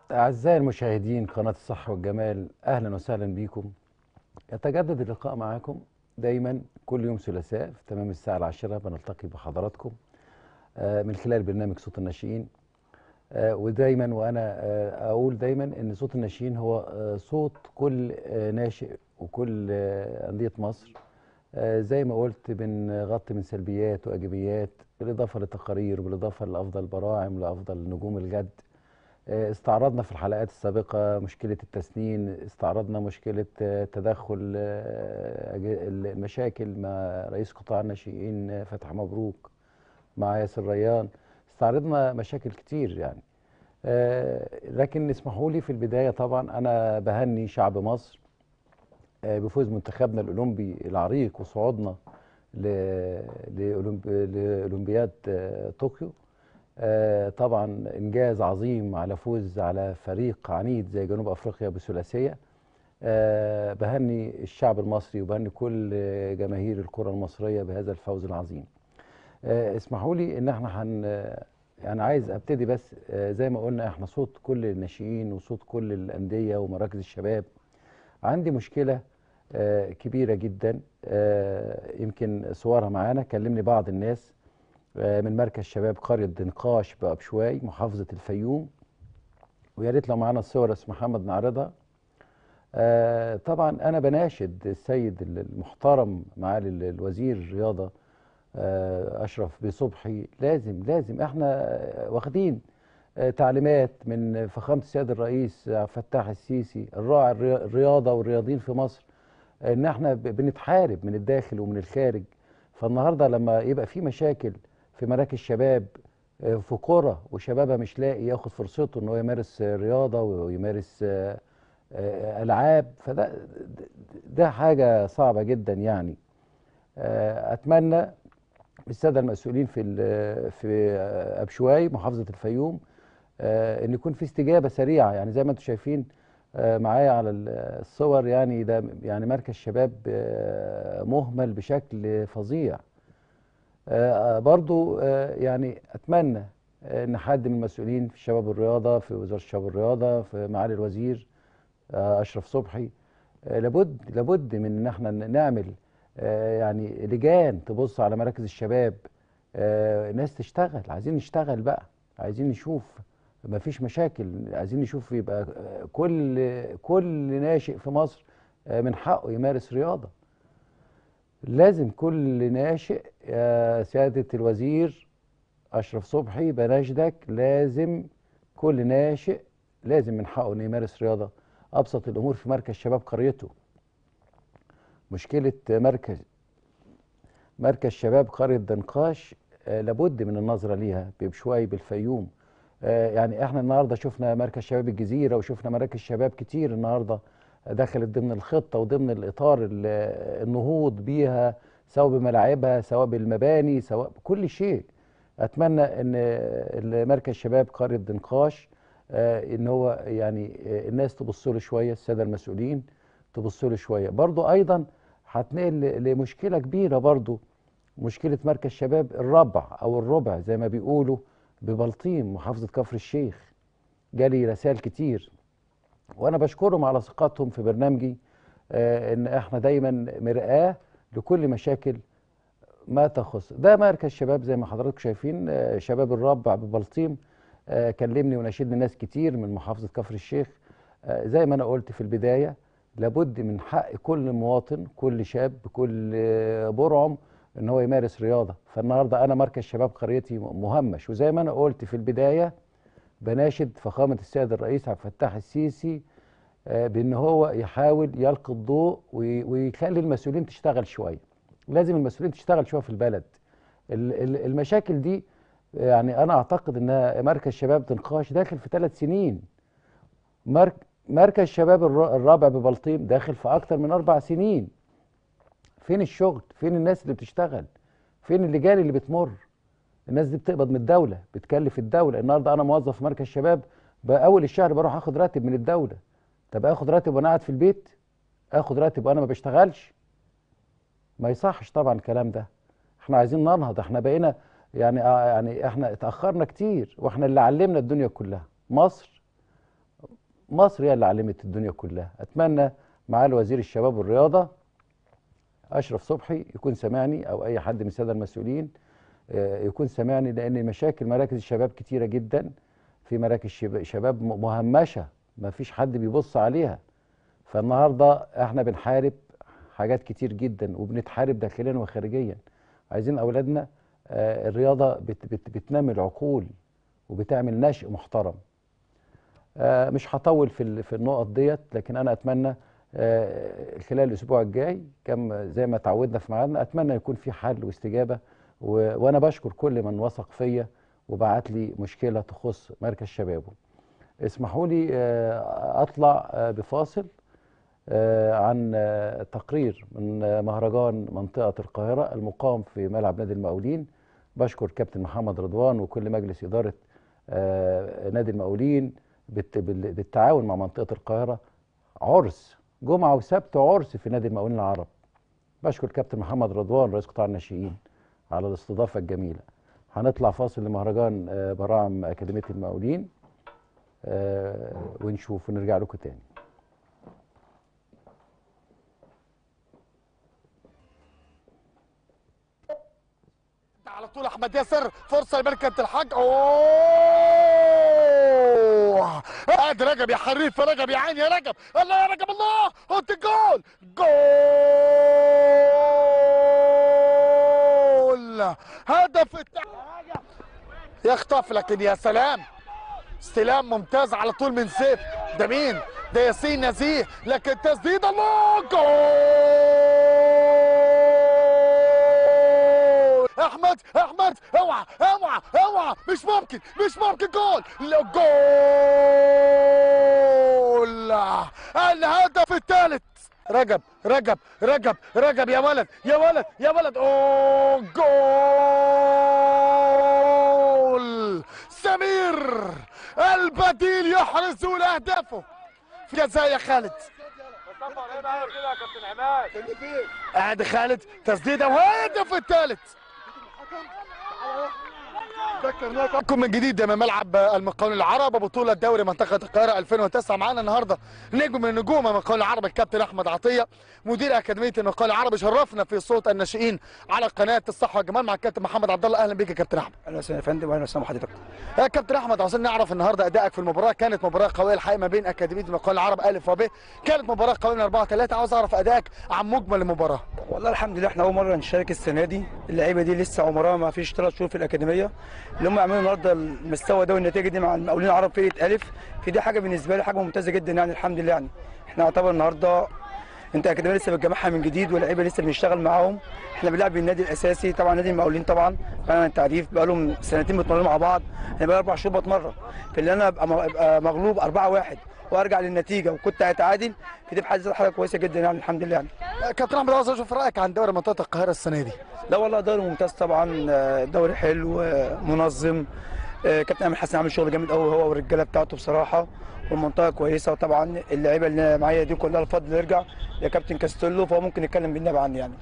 أعزائي المشاهدين قناة الصحة والجمال أهلا وسهلا بكم يتجدد اللقاء معكم دايما كل يوم ثلاثاء في تمام الساعة العاشرة بنلتقي بحضراتكم آه، من خلال برنامج صوت الناشئين آه، ودايما وأنا آه، أقول دايما إن صوت الناشئين هو آه، صوت كل آه، ناشئ وكل آه، أندية مصر آه، زي ما قلت بنغطي من سلبيات وإيجابيات بالإضافة لتقارير بالإضافة لأفضل براعم لأفضل نجوم الجد آه، استعرضنا في الحلقات السابقة مشكلة التسنين استعرضنا مشكلة آه، تدخل آه، أج- المشاكل مع رئيس قطاع الناشئين آه، فتحي مبروك مع ياسر ريان استعرضنا مشاكل كتير يعني آه، لكن اسمحوا لي في البداية طبعا أنا بهني شعب مصر آه، بفوز منتخبنا الأولمبي العريق وصعودنا ل- لأولمب- لأولمبياد آه، طوكيو آه، طبعا انجاز عظيم على فوز على فريق عنيد زي جنوب افريقيا بثلاثيه آه، بهني الشعب المصري وبهني كل آه، جماهير الكره المصريه بهذا الفوز العظيم آه، اسمحوا لي ان احنا هن يعني عايز ابتدي بس آه، زي ما قلنا احنا صوت كل الناشئين وصوت كل الانديه ومراكز الشباب عندي مشكله آه، كبيره جدا آه، يمكن صورها معانا كلمني بعض الناس آه، من مركز شباب قرية دنقاش بأبشواي محافظة الفيوم ويا ريت لو معانا الصور اسم محمد نعرضها آه، طبعا أنا بناشد السيد المحترم معالي ال- الوزير الرياضة آه، أشرف بصبحي لازم لازم احنا آه، واخدين آه، تعليمات من فخامة السيد الرئيس عبد الفتاح السيسي الراعي الري- الرياضة والرياضيين في مصر ان احنا ب- بنتحارب من الداخل ومن الخارج فالنهارده لما يبقى في مشاكل في مراكز شباب آه، في قرى وشبابها مش لاقي ياخد فرصته ان هو يمارس آه، رياضه ويمارس آه، آه، العاب فده ده حاجه صعبه جدا يعني آه، اتمنى الساده المسؤولين في ال- في آه، ابشواي محافظه الفيوم آه، ان يكون في استجابه سريعه يعني زي ما انتم شايفين آه، معايا على ال- الصور يعني ده يعني مركز شباب آه، مهمل بشكل فظيع آه، برضو آه، يعني اتمنى آه، ان حد من المسؤولين في الشباب والرياضه في وزاره الشباب والرياضه في معالي الوزير آه، اشرف صبحي آه، لابد لابد من ان احنا ن- نعمل آه، يعني لجان تبص على مراكز الشباب آه، ناس تشتغل عايزين نشتغل بقى عايزين نشوف ما فيش مشاكل عايزين نشوف يبقى آه، كل كل ناشئ في مصر آه، من حقه يمارس رياضه لازم كل ناشئ يا سيادة الوزير أشرف صبحي بناشدك لازم كل ناشئ لازم من حقه إنه يمارس رياضة أبسط الأمور في مركز شباب قريته مشكلة مركز مركز شباب قرية دنقاش آه، لابد من النظرة ليها بشوي بالفيوم آه، يعني احنا النهارده شفنا مركز شباب الجزيرة وشفنا مراكز شباب كتير النهارده دخلت ضمن الخطة وضمن الإطار ال- النهوض بيها سواء بملاعبها سواء بالمباني سواء بكل شيء أتمنى أن مركز شباب قرية دنقاش آه، ان هو يعني آه، الناس تبص له شويه الساده المسؤولين تبص له شويه برضو ايضا هتنقل ل- لمشكله كبيره برضو مشكله مركز شباب الربع او الربع زي ما بيقولوا ببلطيم محافظه كفر الشيخ جالي رسائل كتير وانا بشكرهم على ثقتهم في برنامجي آه، ان احنا دايما مرآة لكل مشاكل ما تخص ده مركز شباب زي ما حضراتكم شايفين آه، شباب الربع ببلطيم آه، كلمني وناشدني ناس كتير من محافظة كفر الشيخ آه، زي ما أنا قلت في البداية لابد من حق كل مواطن كل شاب كل آه، برعم ان هو يمارس رياضة فالنهاردة أنا مركز شباب قريتي مهمش وزي ما أنا قلت في البداية بناشد فخامة السيد الرئيس عبد الفتاح السيسي آه، بان هو يحاول يلقي الضوء وي- ويخلي المسؤولين تشتغل شويه لازم المسؤولين تشتغل شويه في البلد ال- ال- المشاكل دي يعني انا اعتقد انها مركز شباب تنقاش داخل في ثلاث سنين مرك- مركز شباب الر- الرابع ببلطيم داخل في اكتر من اربع سنين فين الشغل فين الناس اللي بتشتغل فين اللجان اللي بتمر الناس دي بتقبض من الدوله بتكلف الدوله النهارده انا موظف في مركز شباب باول الشهر بروح اخد راتب من الدوله طب اخد راتب وانا قاعد في البيت اخد راتب وانا ما بشتغلش ما يصحش طبعا الكلام ده احنا عايزين ننهض احنا بقينا يعني آه يعني احنا اتاخرنا كتير واحنا اللي علمنا الدنيا كلها مصر مصر هي اللي علمت الدنيا كلها اتمنى معالي وزير الشباب والرياضه اشرف صبحي يكون سامعني او اي حد من الساده المسؤولين آه، يكون سامعني لان مشاكل مراكز الشباب كتيره جدا في مراكز شب- شباب م- مهمشه ما فيش حد بيبص عليها فالنهارده احنا بنحارب حاجات كتير جدا وبنتحارب داخليا وخارجيا عايزين اولادنا آه، الرياضه بت بت بتنمي العقول وبتعمل نشء محترم آه، مش هطول في ال- في النقط ديت لكن انا اتمنى آه، خلال الاسبوع الجاي كم زي ما تعودنا في ميعادنا اتمنى يكون في حل واستجابه و- وانا بشكر كل من وثق فيا وبعت لي مشكله تخص مركز شبابه اسمحوا لي آه، اطلع آه، بفاصل آه، عن آه، تقرير من آه، مهرجان منطقه القاهره المقام في ملعب نادي المقاولين بشكر كابتن محمد رضوان وكل مجلس اداره آه، نادي المقاولين بالت- بال- بالتعاون مع منطقه القاهره عرس جمعه وسبت عرس في نادي المقاولين العرب بشكر كابتن محمد رضوان رئيس قطاع الناشئين على الاستضافه الجميله هنطلع فاصل لمهرجان آه، براعم اكاديميه المقاولين آه، ونشوف ونرجع لكم تاني على طول احمد ياسر فرصه لمركز الحاج اوه قاعد رجب يا حريف يا رجب يا عيني يا رجب الله يا رجب الله حط الجول جول هدف الت... يخطف لكن يا سلام استلام ممتاز على طول من سيف ده مين ده ياسين نزيه لكن تسديد الله جول احمد احمد اوعى اوعى اوعى مش ممكن مش ممكن جول لا جول الهدف الثالث رجب رجب رجب رجب يا ولد يا ولد يا ولد اوه جول سمير البديل يحرز اهدافه في جزاء يا خالد قاعد خالد تسديده وهدف الثالث ذكرناكم من جديد من ملعب المقاولين العرب بطولة دوري منطقة القاهرة 2009 معانا النهارده نجم من نجوم المقاولين العرب الكابتن أحمد عطية مدير أكاديمية المقاولين العرب شرفنا في صوت الناشئين على قناة الصحة والجمال مع الكابتن محمد عبد الله أهلا بك يا كابتن أحمد اهلا وسهلا يا فندم واهلا وسهلا بحضرتك يا كابتن احمد عاوزين نعرف النهارده ادائك في المباراه كانت مباراه قويه الحقيقه ما بين اكاديميه المقاولين العرب الف وب كانت مباراه قويه من 4 3 عاوز اعرف ادائك عن مجمل المباراه والله الحمد لله احنا اول مره نشارك السنه دي اللعيبه دي لسه عمرها ما فيش ثلاث شهور في الاكاديميه اللي هم عملوا النهارده المستوى ده والنتيجه دي مع المقاولين العرب فرقه الف فدي حاجه بالنسبه لي حاجه ممتازه جدا يعني الحمد لله يعني احنا يعتبر النهارده انت اكاديميه لسه بتجمعها من جديد واللعيبه لسه بنشتغل معاهم احنا بنلعب النادي الاساسي طبعا نادي المقاولين طبعا فانا التعريف بقى لهم سنتين بيتمرنوا مع بعض انا بقى اربع شهور بتمرن في اللي انا ابقى ابقى مغلوب 4 1 وارجع للنتيجه وكنت هتعادل فدي بحد ذاتها حاجه كويسه جدا يعني الحمد لله يعني يا كابتن احمد عاوز اشوف رايك عن دوري منطقه القاهره السنه دي لا والله دوري ممتاز طبعا آه، دوري حلو آه، منظم آه، كابتن امين حسن عامل شغل جامد قوي هو والرجاله بتاعته بصراحه والمنطقه كويسه وطبعا اللعيبه اللي معايا دي كلها الفضل يرجع لكابتن كاستيلو فهو ممكن يتكلم بالنبي عني يعني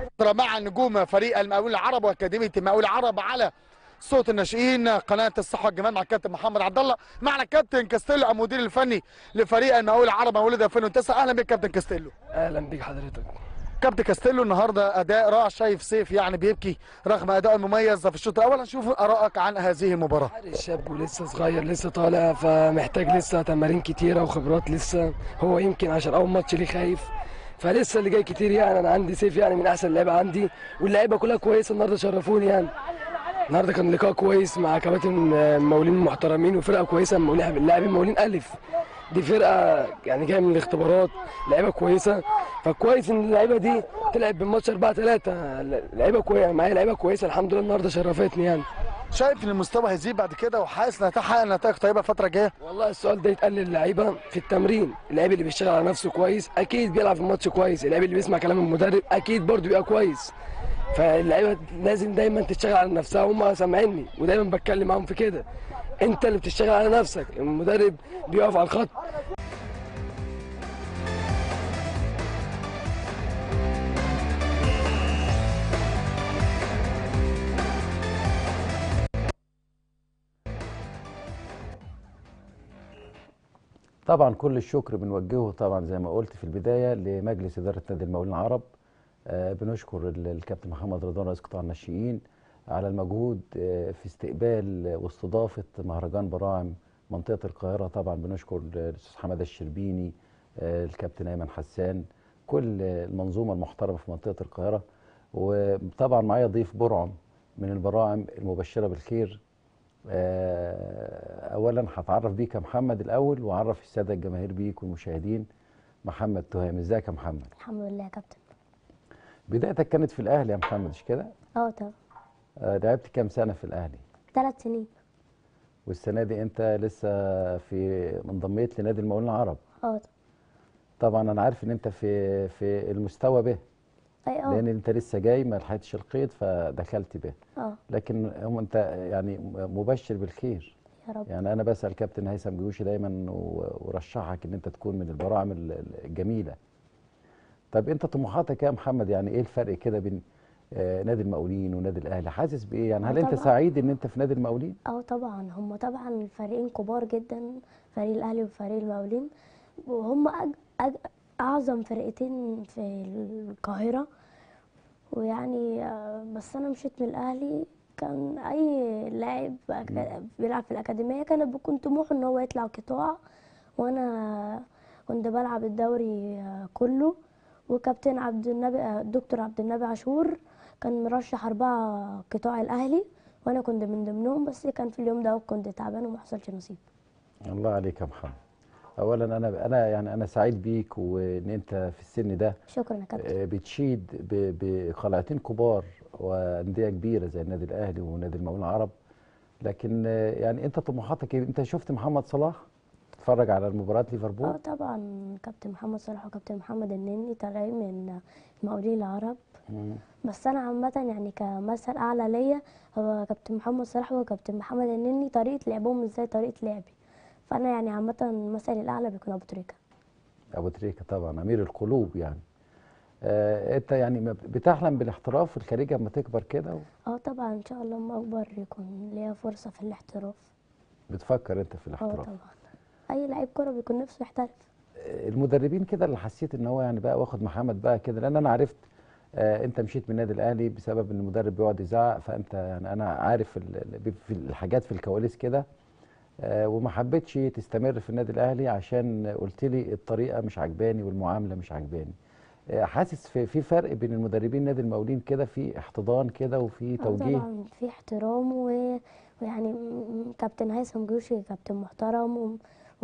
مع نجوم فريق المقاولين العرب واكاديميه المقاولين العرب على صوت الناشئين قناه الصحه والجمال مع الكابتن محمد عبد الله معنا الكابتن كاستيلو المدير الفني لفريق المقاولين العرب مولد 2009 اهلا بك كابتن كاستيلو اهلا بيك حضرتك كابتن كاستيلو النهارده اداء رائع شايف سيف يعني بيبكي رغم اداء المميز في الشوط الاول هنشوف ارائك عن هذه المباراه حارس شاب ولسه صغير لسه طالع فمحتاج لسه تمارين كتيره وخبرات لسه هو يمكن عشان اول ماتش ليه خايف فلسه اللي جاي كتير يعني انا عندي سيف يعني من احسن اللعيبه عندي واللعيبه كلها كويسه النهارده شرفوني يعني النهارده كان لقاء كويس مع كباتن آه، مقاولين محترمين وفرقه كويسه مقاولين- لاعبين مقاولين الف دي فرقه يعني جايه من الاختبارات لعيبه كويسه فكويس ان اللعيبه دي تلعب بالماتش 4 3 لعيبه كويسه معايا لعيبه كويسه الحمد لله النهارده شرفتني يعني شايف ان المستوى هيزيد بعد كده وحاسس انها تحقق نتائج طيبه الفتره الجايه والله السؤال ده يتقال للعيبه في التمرين اللعيب اللي بيشتغل على نفسه كويس اكيد بيلعب في الماتش كويس اللعيب اللي بيسمع كلام المدرب اكيد برضه بيبقى كويس فاللعيبه لازم دايما تشتغل على نفسها هم سامعيني ودايما بتكلم معاهم في كده انت اللي بتشتغل على نفسك المدرب بيقف على الخط طبعا كل الشكر بنوجهه طبعا زي ما قلت في البدايه لمجلس اداره نادي المقاولين العرب آه، بنشكر ال- الكابتن محمد رضوان رئيس قطاع الناشئين على المجهود آه، في استقبال واستضافه مهرجان براعم منطقه القاهره طبعا بنشكر الاستاذ حماده الشربيني آه، الكابتن ايمن حسان كل المنظومه المحترمه في منطقه القاهره وطبعا معايا ضيف برعم من البراعم المبشره بالخير آه، اولا هتعرف بيك يا محمد الاول واعرف الساده الجماهير بيك والمشاهدين محمد تهام ازيك يا محمد الحمد لله يا كابتن بدايتك كانت في الاهلي يا محمد مش كده اه طبعا آه، لعبت كام سنه في الاهلي ثلاث سنين والسنه دي انت لسه في انضميت لنادي المقاولين العرب اه طبعا طبعا انا عارف ان انت في في المستوى به اي لان اه انت لسه جاي ما لحقتش القيد فدخلت به اه لكن هم انت يعني مبشر بالخير يا رب يعني انا بسال كابتن هيثم جيوشي دايما و- ورشحك ان انت تكون من البراعم ال- ال- الجميله طب انت طموحاتك يا محمد يعني ايه الفرق كده بين آه، نادي المقاولين ونادي الاهلي حاجز بايه يعني هل آه انت طبعاً. سعيد ان انت في نادي المقاولين اه طبعا هم طبعا فريقين كبار جدا فريق الاهلي وفريق المقاولين وهم أج... أج... اعظم فرقتين في القاهره ويعني آه، بس انا مشيت من الاهلي كان اي لاعب أك- بيلعب في الاكاديميه كان بيكون طموحه ان هو يطلع قطاع وانا كنت بلعب الدوري آه، كله وكابتن عبد النبي آه، الدكتور عبد النبي عاشور كان مرشح أربعة قطاع الأهلي وأنا كنت من ضمنهم بس كان في اليوم ده كنت تعبان وما حصلش نصيب الله عليك يا محمد اولا انا انا يعني انا سعيد بيك وان انت في السن ده شكرا يا كابتن آه، بتشيد ب- بقلعتين كبار وانديه كبيره زي النادي الاهلي ونادي المقاولين العرب لكن آه، يعني انت طموحاتك ايه انت شفت محمد صلاح تتفرج على المباريات ليفربول اه طبعا كابتن محمد صلاح وكابتن محمد النني طالعين من المقاولين العرب مم. بس انا عامه يعني كمثل اعلى ليا هو كابتن محمد صلاح وكابتن محمد النني طريقه لعبهم مش زي طريقه لعبي فانا يعني عامه مثلي الاعلى بيكون ابو تريكه ابو تريكه طبعا امير القلوب يعني آه انت يعني ما بتحلم بالاحتراف الخارجي لما تكبر كده اه طبعا ان شاء الله لما اكبر يكون ليا فرصه في الاحتراف بتفكر انت في اه الاحتراف طبعا اي لعيب كره بيكون نفسه يحترف آه، المدربين كده اللي حسيت ان هو يعني بقى واخد محمد بقى كده لان انا عرفت آه انت مشيت من النادي الاهلي بسبب ان المدرب بيقعد يزعق فانت يعني انا عارف ال- ال- في الحاجات في الكواليس كده آه وما حبيتش تستمر في النادي الاهلي عشان قلت لي الطريقه مش عجباني والمعامله مش عجباني آه حاسس في في فرق بين المدربين نادي المقاولين كده في احتضان كده وفي اه توجيه طبعا في احترام و... ويعني م- م- كابتن هيثم جوشي كابتن محترم و...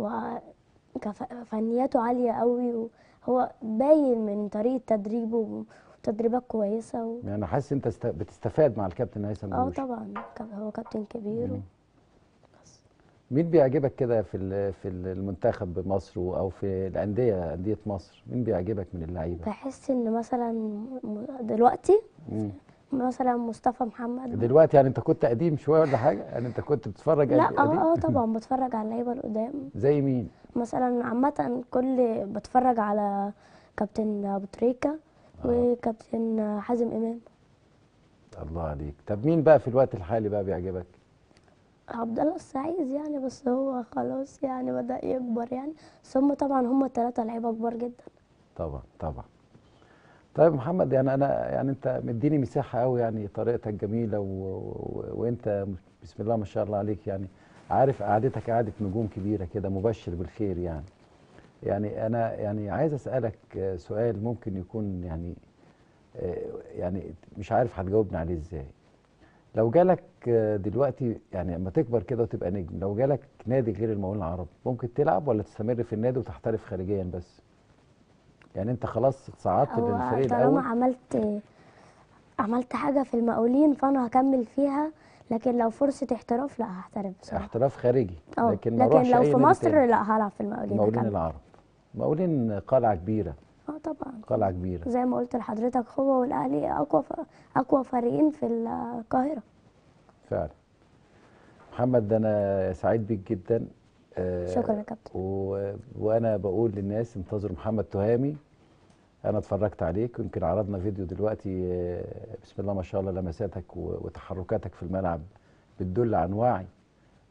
وفنياته عالية قوي وهو باين من طريقة تدريبه وتدريبات كويسة و... يعني حاسس انت است- بتستفاد مع الكابتن هيثم اه جوشي طبعا كاب- هو كابتن كبير و... مين بيعجبك كده في ال- في المنتخب مصر او في الانديه انديه مصر مين بيعجبك من اللعيبه بحس ان مثلا م- دلوقتي مم. مثلا مصطفى محمد دلوقتي يعني انت كنت قديم شويه ولا حاجه يعني انت كنت بتتفرج لا قديم اه اه طبعا بتفرج على اللعيبة القدام زي مين مثلا عامة كل بتفرج على كابتن أبو تريكة وكابتن حازم إمام الله عليك طب مين بقى في الوقت الحالي بقى بيعجبك عبد الله السعيد يعني بس هو خلاص يعني بدأ يكبر يعني بس هم طبعا هم التلاتة لعيبة كبار جدا طبعا طبعا طيب محمد يعني انا يعني انت مديني مساحه قوي يعني طريقتك جميله و... و... وانت بسم الله ما شاء الله عليك يعني عارف قعدتك قعده نجوم كبيره كده مبشر بالخير يعني يعني انا يعني عايز اسالك آه، سؤال ممكن يكون يعني آه، يعني مش عارف هتجاوبني عليه ازاي لو جالك آه، دلوقتي يعني لما تكبر كده وتبقى نجم لو جالك نادي غير المقاولين العرب ممكن تلعب ولا تستمر في النادي وتحترف خارجيا بس يعني انت خلاص صعدت هو للفريق طالما الاول عملت عملت حاجة في المقاولين فأنا هكمل فيها لكن لو فرصة احتراف لا هحترف بصراحة احتراف خارجي اه لكن ما لكن اروحش لو أي في نادي مصر تاني. لا هلعب في المقاولين المقاولين هكمل. العرب المقاولين قلعه كبيره اه طبعا قلعه كبيره زي ما قلت لحضرتك هو والأهلي أقوى ف... أقوى فريقين في القاهرة فعلا محمد ده انا سعيد بيك جدا آه، شكرا يا كابتن و... وانا بقول للناس انتظروا محمد تهامي انا اتفرجت عليك يمكن عرضنا فيديو دلوقتي آه، بسم الله ما شاء الله لمساتك و... وتحركاتك في الملعب بتدل عن وعي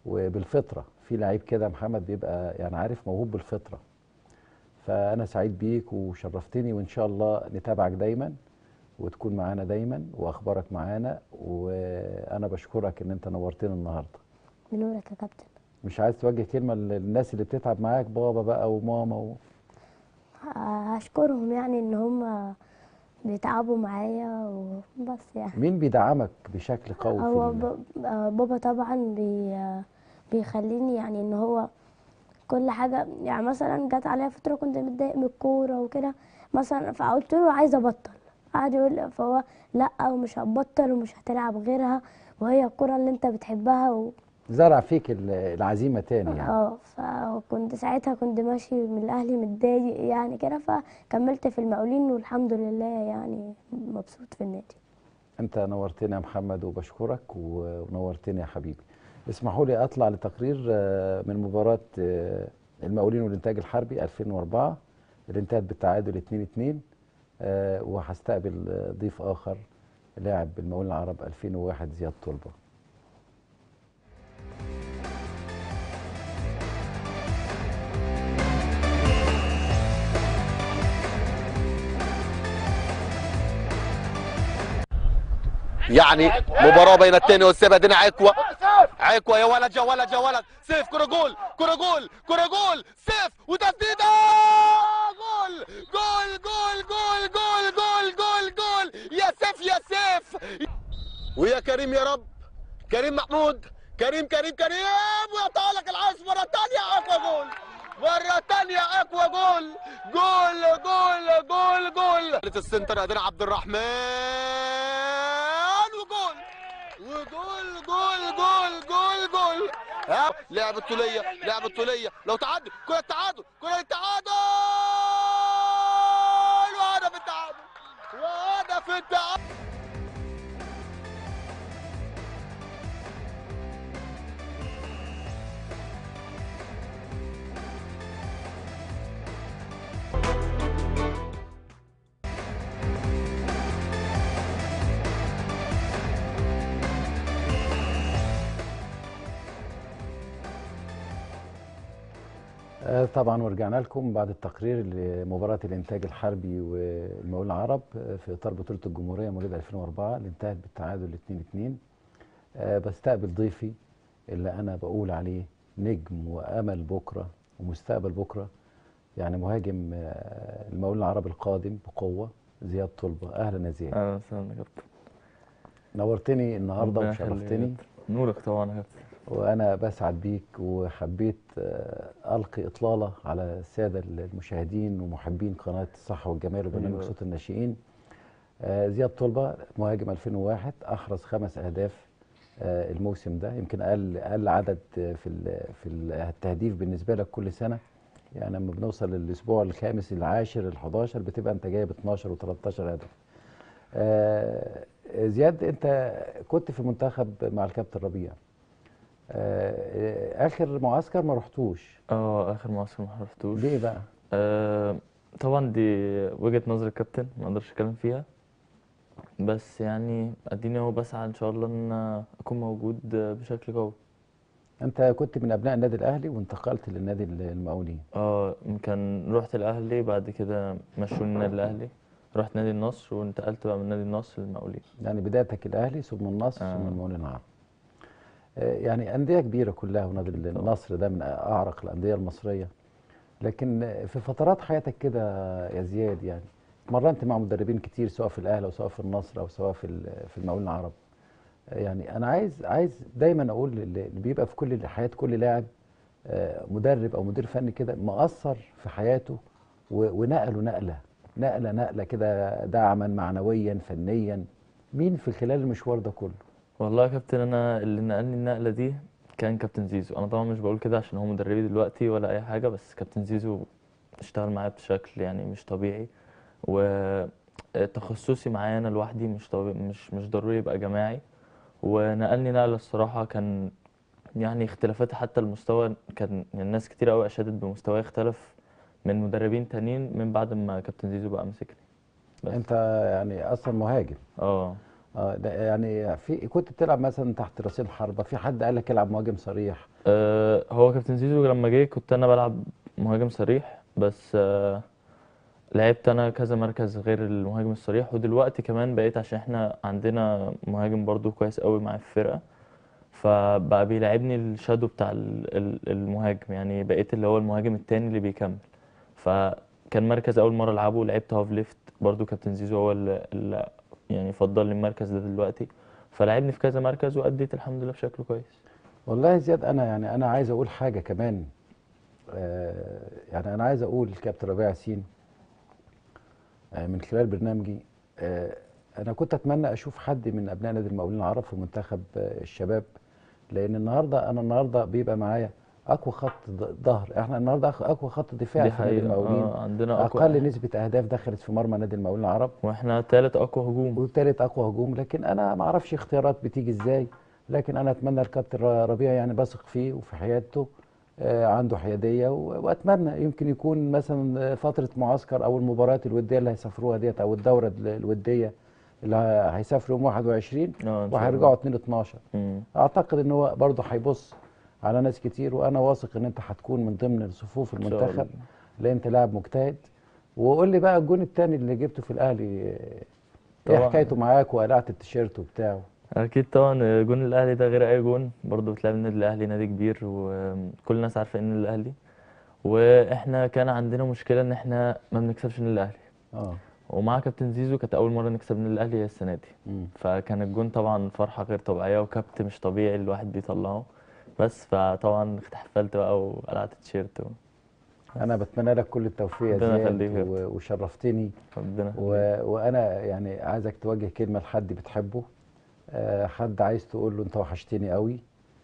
وبالفطره في لعيب كده محمد بيبقى يعني عارف موهوب بالفطره فانا سعيد بيك وشرفتني وان شاء الله نتابعك دايما وتكون معانا دايما واخبارك معانا وانا بشكرك ان انت نورتنا النهارده بنورك يا كابتن مش عايز توجه كلمه للناس اللي بتتعب معاك بابا بقى وماما و... ه- هشكرهم يعني ان هم بيتعبوا معايا وبس يعني مين بيدعمك بشكل قوي في هو ال- ب- آه بابا طبعا بي بيخليني يعني ان هو كل حاجه يعني مثلا جت عليا فتره كنت متضايق من الكوره وكده مثلا فقلت له عايزه ابطل قعد يقول فهو لا ومش هتبطل ومش هتلعب غيرها وهي الكوره اللي انت بتحبها و... زرع فيك ال- العزيمه تاني يعني اه فكنت ساعتها كنت ماشي من الاهلي متضايق يعني كده فكملت في المقاولين والحمد لله يعني مبسوط في النادي انت نورتني يا محمد وبشكرك و- ونورتني يا حبيبي اسمحوا لي اطلع لتقرير آه، من مباراه آه، المقاولين والانتاج الحربي 2004 اللي انتهت بالتعادل 2-2 آه، وهستقبل آه، ضيف اخر لاعب المقاولين العرب 2001 زياد طلبه يعني مباراة بين التاني والسابع دينا عكوة عكوة يا ولد يا ولد يا ولد سيف كرة جول كرة جول كرة جول سيف وتسديدة جول جول جول جول جول جول جول جول يا سيف يا سيف ويا كريم يا رب كريم محمود كريم كريم كريم ويطالك العاص مرة تانية أقوى جول مرة تانية أقوى جول جول جول جول جول السنتر أدينا عبد الرحمن وجول وجول جول جول جول جول ها لعب الطولية لعب الطولية لو تعادل كرة التعادل كرة التعادل وهدف التعادل وهدف التعادل آه، طبعا ورجعنا لكم بعد التقرير لمباراة الإنتاج الحربي والمقاولين العرب آه، في إطار بطولة الجمهورية مواليد 2004 اللي انتهت بالتعادل 2-2 آه، بستقبل ضيفي اللي أنا بقول عليه نجم وأمل بكرة ومستقبل بكرة يعني مهاجم آه، المقاولين العرب القادم بقوة زياد طلبة أهلا يا زياد اهلا وسهلا يا كابتن نورتني النهارده ربنا يخليك يا وشرفتني كابتن. نورك طبعا يا كابتن وانا بسعد بيك وحبيت آه، القي اطلاله على الساده المشاهدين ومحبين قناه الصحه والجمال وبرنامج أيوة. صوت الناشئين آه، زياد طلبه مهاجم 2001 احرز خمس اهداف آه، الموسم ده يمكن اقل اقل عدد آه، في ال- في ال- التهديف بالنسبه لك كل سنه يعني لما بنوصل للاسبوع الخامس العاشر ال11 بتبقى انت جايب 12 و13 هدف آه، زياد انت كنت في المنتخب مع الكابتن ربيع آه، اخر معسكر ما رحتوش اه اخر معسكر ما حضرتوش ليه بقى آه طبعا دي وجهة نظر الكابتن ما اقدرش اتكلم فيها بس يعني اديني اهو بسعى ان شاء الله ان اكون موجود بشكل قوي انت كنت من ابناء النادي الاهلي وانتقلت للنادي المقاولين اه كان رحت الاهلي بعد كده مشوني النادي الاهلي رحت نادي النصر وانتقلت بقى من نادي النصر للمقاولين يعني بدايتك الاهلي ثم النصر آه. ثم المقاولين العرب آه، يعني انديه كبيره كلها ونادي النصر ده من اعرق الانديه المصريه لكن في فترات حياتك كده يا زياد يعني اتمرنت مع مدربين كتير سواء في الاهلي او سواء في النصر او سواء في ال- في المقاولين العرب يعني انا عايز عايز دايما اقول اللي اللي بيبقى في كل حياه كل لاعب آه، مدرب او مدير فني كده مأثر في حياته و- ونقله نقله نقله نقله كده دعما معنويا فنيا مين في خلال المشوار ده كله والله يا كابتن انا اللي نقلني النقله دي كان كابتن زيزو انا طبعا مش بقول كده عشان هو مدربي دلوقتي ولا اي حاجه بس كابتن زيزو اشتغل معايا بشكل يعني مش طبيعي وتخصصي معايا انا لوحدي مش طبيعي مش مش ضروري يبقى جماعي ونقلني نقله الصراحه كان يعني اختلافات حتى المستوى كان يعني ناس كتير قوي اشادت بمستواي اختلف من مدربين تانيين من بعد ما كابتن زيزو بقى مسكني بس. انت يعني اصلا مهاجم اه اه ده يعني في كنت بتلعب مثلا تحت راسين حربة في حد قال لك العب مهاجم صريح أه هو كابتن زيزو لما جه كنت انا بلعب مهاجم صريح بس أه لعبت انا كذا مركز غير المهاجم الصريح ودلوقتي كمان بقيت عشان احنا عندنا مهاجم برضو كويس قوي معايا في الفرقة فبقى بيلعبني الشادو بتاع ال- ال- المهاجم يعني بقيت اللي هو المهاجم التاني اللي بيكمل فكان مركز اول مرة العبه لعبت هاف ليفت برضو كابتن زيزو هو اللي اللي يعني فضل لي المركز ده دلوقتي فلعبني في كذا مركز وأديت الحمد لله بشكل كويس والله يا زياد انا يعني انا عايز اقول حاجه كمان آه يعني انا عايز اقول الكابتن ربيع ياسين آه من خلال برنامجي آه انا كنت اتمنى اشوف حد من ابناء نادي المقاولين العرب في منتخب آه الشباب لان النهارده انا النهارده بيبقى معايا اقوى خط ظ- ظهر احنا النهارده أخ- اقوى خط دفاع دي في نادي حقيقة المقاولين آه عندنا أقوى اقل نسبه اهداف دخلت في مرمى نادي المقاولين العرب واحنا تالت أقوى هجوم والتالت اقوى هجوم لكن انا ما اعرفش اختيارات بتيجي ازاي لكن انا اتمنى الكابتن ر- ربيع يعني بثق فيه وفي حيادته آه، عنده حياديه و- واتمنى يمكن يكون مثلا فتره معسكر او المباريات الوديه اللي هيسافروها ديت او الدوره ال- الوديه اللي ه- هيسافروا يوم 21 اه إن شاء الله. وهيرجعوا 2 12 مم. اعتقد ان هو برضه هيبص على ناس كتير وانا واثق ان انت هتكون من ضمن صفوف إن شاء المنتخب الله. لان انت لاعب مجتهد وقول لي بقى الجون الثاني اللي جبته في الاهلي آه، ايه طبعاً. حكايته معاك وقلعت التيشيرت وبتاعه أكيد طبعا جون الأهلي ده غير أي جون برضه بتلعب النادي الأهلي نادي كبير وكل الناس عارفة إن الأهلي وإحنا كان عندنا مشكلة إن إحنا ما بنكسبش النادي الأهلي اه ومع كابتن زيزو كانت أول مرة نكسب النادي الأهلي هي السنة دي مم. فكان الجون طبعا فرحة غير طبيعية وكابت مش طبيعي الواحد بيطلعه بس فطبعا احتفلت بقى وقلعت التيشيرت و- انا بتمنى لك كل التوفيق يا ربنا زياد يخليك يا و- وشرفتني ربنا يخليك. و... وانا يعني عايزك توجه كلمه لحد بتحبه آه، حد عايز تقول له انت وحشتني قوي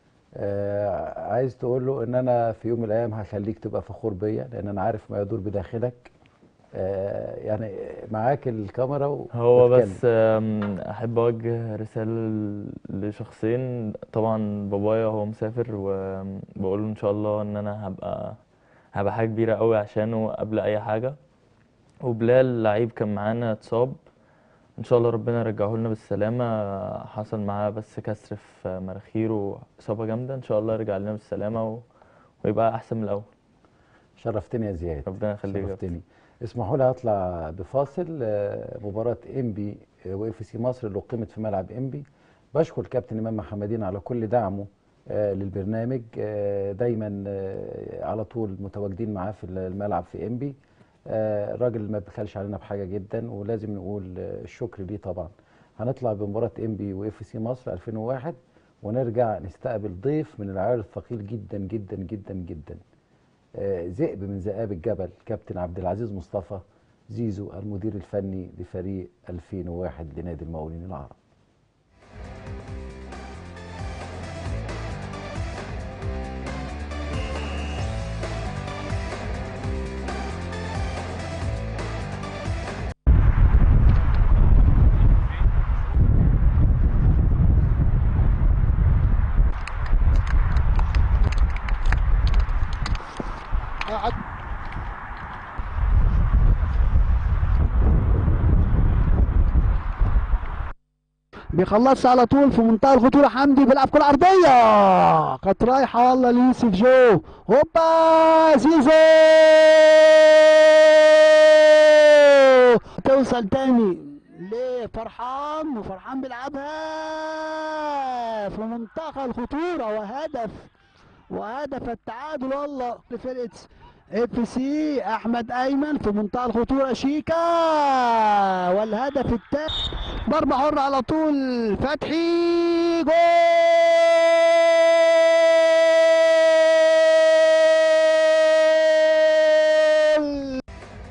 آه، عايز تقول له ان انا في يوم من الايام هخليك تبقى فخور بيا لان انا عارف ما يدور بداخلك آه، يعني معاك الكاميرا و... هو واتكلم. بس آم، احب اوجه رساله ل- لشخصين طبعا بابايا هو مسافر وبقول له ان شاء الله ان انا هبقى هبقى حاجه كبيره قوي عشانه قبل اي حاجه وبلال لعيب كان معانا اتصاب ان شاء الله ربنا يرجعه لنا بالسلامه حصل معاه بس كسر في مناخيره اصابه جامده ان شاء الله يرجع لنا بالسلامه و... ويبقى احسن من الاول شرفتني يا زياد ربنا يخليك يا كابتن. شرفتني اسمحوا لي اطلع بفاصل آه، مباراه انبي واف سي مصر اللي اقيمت في ملعب انبي بشكر الكابتن امام محمدين على كل دعمه آه، للبرنامج آه، دايما آه، على طول متواجدين معاه في الملعب في انبي آه، الراجل ما بيخلش علينا بحاجه جدا ولازم نقول آه، الشكر ليه طبعا هنطلع بمباراه انبي واف سي مصر 2001 ونرجع نستقبل ضيف من العيار الثقيل جدا جدا جدا جدا آه، ذئب من ذئاب الجبل كابتن عبد العزيز مصطفى زيزو المدير الفني لفريق 2001 لنادي المقاولين العرب بيخلصها على طول في منتهى الخطورة حمدي بيلعب كرة عرضية كانت رايحة والله ليوسف جو هوبا زيزو توصل تاني لفرحان وفرحان بيلعبها في منتهى الخطورة وهدف وهدف التعادل والله لفرقة اف سي احمد ايمن في منتهى الخطوره شيكا والهدف الثاني ضربه حره على طول فتحي جول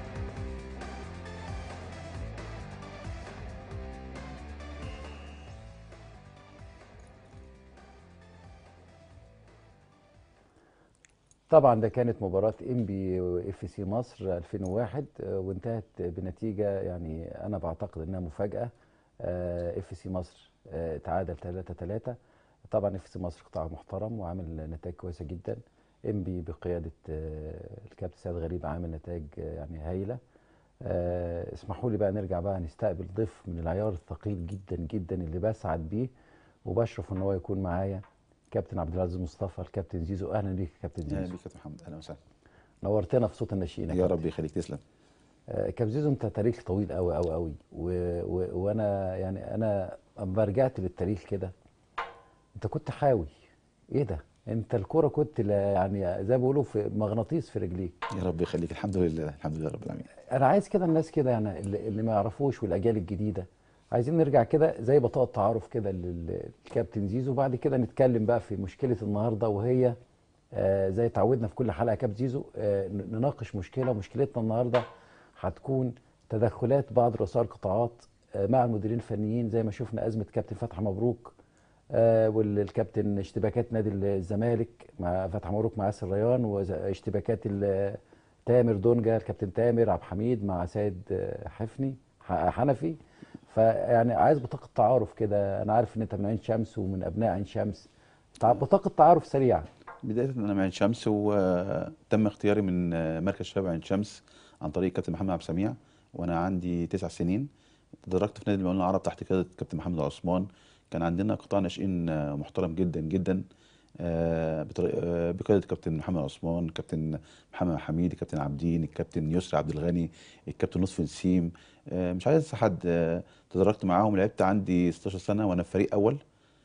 طبعا ده كانت مباراة انبي واف سي مصر 2001 آه، وانتهت بنتيجة يعني انا بعتقد انها مفاجأة اف سي مصر آه، تعادل 3 3 طبعا اف سي مصر قطاع محترم وعامل نتائج كويسة جدا انبي بقيادة آه، الكابتن سيد غريب عامل نتائج آه، يعني هايلة آه اسمحوا لي بقى نرجع بقى نستقبل ضيف من العيار الثقيل جدا جدا اللي بسعد بيه وبشرف ان هو يكون معايا كابتن عبد العزيز مصطفى الكابتن زيزو اهلا بيك يا كابتن اهلا زيزو بيك يا كابتن محمد اهلا وسهلا نورتنا في صوت الناشئين يا كابتن. رب يخليك تسلم آه، كابتن زيزو انت تاريخ طويل قوي قوي قوي و... و... وانا يعني انا اما رجعت للتاريخ كده انت كنت حاوي ايه ده انت الكوره كنت لا يعني زي ما بيقولوا في مغناطيس في رجليك يا رب يخليك الحمد لله الحمد لله رب العالمين انا عايز كده الناس كده يعني اللي, اللي ما يعرفوش والاجيال الجديده عايزين نرجع كده زي بطاقه تعارف كده لل- للكابتن زيزو وبعد كده نتكلم بقى في مشكله النهارده وهي آه زي تعودنا في كل حلقه يا كابتن زيزو آه ن- نناقش مشكله ومشكلتنا النهارده هتكون تدخلات بعض رؤساء القطاعات آه مع المديرين الفنيين زي ما شفنا ازمه كابتن فتحي مبروك آه والكابتن اشتباكات نادي الزمالك مع فتحي مبروك مع ياسر ريان واشتباكات ال- تامر دونجا الكابتن تامر عبد الحميد مع سيد آه، حفني ح- حنفي فيعني عايز بطاقه تعارف كده انا عارف ان انت من عين شمس ومن ابناء عين شمس تع- بطاقه تعارف سريعه بدايه انا من عين شمس وتم اختياري من مركز شباب عين شمس عن طريق كابتن محمد عبد السميع وانا عندي تسع سنين تدرجت في نادي المقاولين العرب تحت قياده كابتن محمد عثمان كان عندنا قطاع ناشئين محترم جدا جدا آه، بطريق- آه، بقياده كابتن محمد عثمان كابتن محمد حميد الكابتن عابدين الكابتن يسري عبد الغني الكابتن لطفي نسيم آه، مش عايز انسى حد آه، تدرجت معاهم لعبت عندي 16 سنه وانا في فريق اول